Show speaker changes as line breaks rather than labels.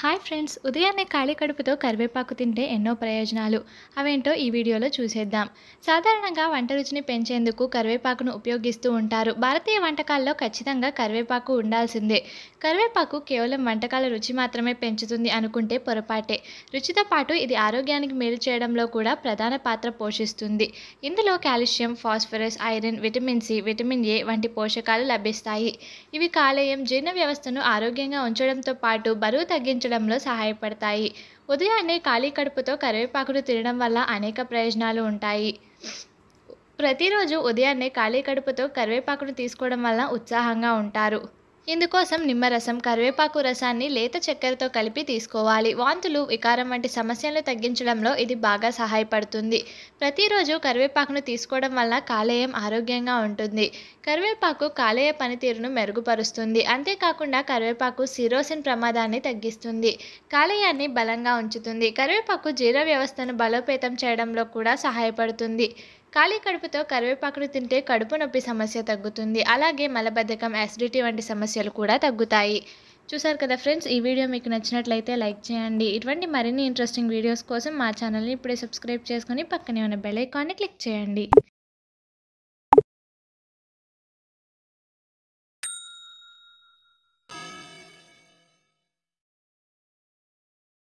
hi friends ఉదయాన్నే ఖాళీ కడుపుతో కరివేపాకు తింటే ఎన్నో ప్రయోజనాలు అవేంటో ఈ వీడియోలో చూసేద్దాం సాధారణంగా వంట రుచిని పెంచేందుకు కరివేపాకును ఉపయోగిస్తూ ఉంటారు భారతీయ వంటకాల్లో ఖచ్చితంగా కరివేపాకు ఉండాల్సిందే కరివేపాకు కేవలం వంటకాల రుచి మాత్రమే పెంచుతుంది అనుకుంటే పొరపాటే రుచితో పాటు ఇది ఆరోగ్యానికి మేలు చేయడంలో కూడా ప్రధాన పాత్ర పోషిస్తుంది ఇందులో calcium phosphorus iron vitamin C vitamin A వంటి పోషకాలు లభిస్తాయి ఇవి కాలేయం జీర్ణ వ్యవస్థను ఆరోగ్యంగా ఉంచడంతో పాటు బరువు తగ్గించడంలో సహాయపడతాయి ఉదయాన్నే ఖాళీ కడుపుతో కరివేపాకును తినడం వల్ల అనేక ప్రయోజనాలు ఉంటాయి ప్రతిరోజు ఉదయాన్నే ఖాళీ కడుపుతో కరివేపాకును తీసుకోవడం వల్ల ఉత్సాహంగా ఉంటారు ఇందుకోసం నిమ్మరసం కరివేపాకు రసాన్ని లేత చక్కెరతో కలిపి తీసుకోవాలి వాంతులు వికారం వంటి సమస్యలను తగ్గించడంలో ఇది బాగా సహాయపడుతుంది ప్రతిరోజు కరివేపాకును తీసుకోవడం వల్ల కాలేయం ఆరోగ్యంగా ఉంటుంది కరివేపాకు కాలేయ పనితీరును మెరుగుపరుస్తుంది అంతేకాకుండా కరివేపాకు సిరోసిన్ ప్రమాదాన్ని తగ్గిస్తుంది కాలేయాన్ని బలంగా ఉంచుతుంది కరివేపాకు జీర్ణ వ్యవస్థను బలోపేతం చేయడంలో కూడా సహాయపడుతుంది ఖాళీ కడుపుతో కరివేపాకును తింటే కడుపు నొప్పి సమస్య తగ్గుతుంది అలాగే మలబద్ధకం యాసిడిటీ వంటి సమస్యలు కూడా తగ్గుతాయి చూసారు కదా ఫ్రెండ్స్ ఈ వీడియో మీకు నచ్చినట్లయితే లైక్ చేయండి ఇటువంటి మరిన్ని ఇంట్రెస్టింగ్ వీడియోస్ కోసం మా ఛానల్ని ఇప్పుడే సబ్స్క్రైబ్ చేసుకొని పక్కనే ఉన్న బెల్ ఐకాన్ని క్లిక్ చేయండి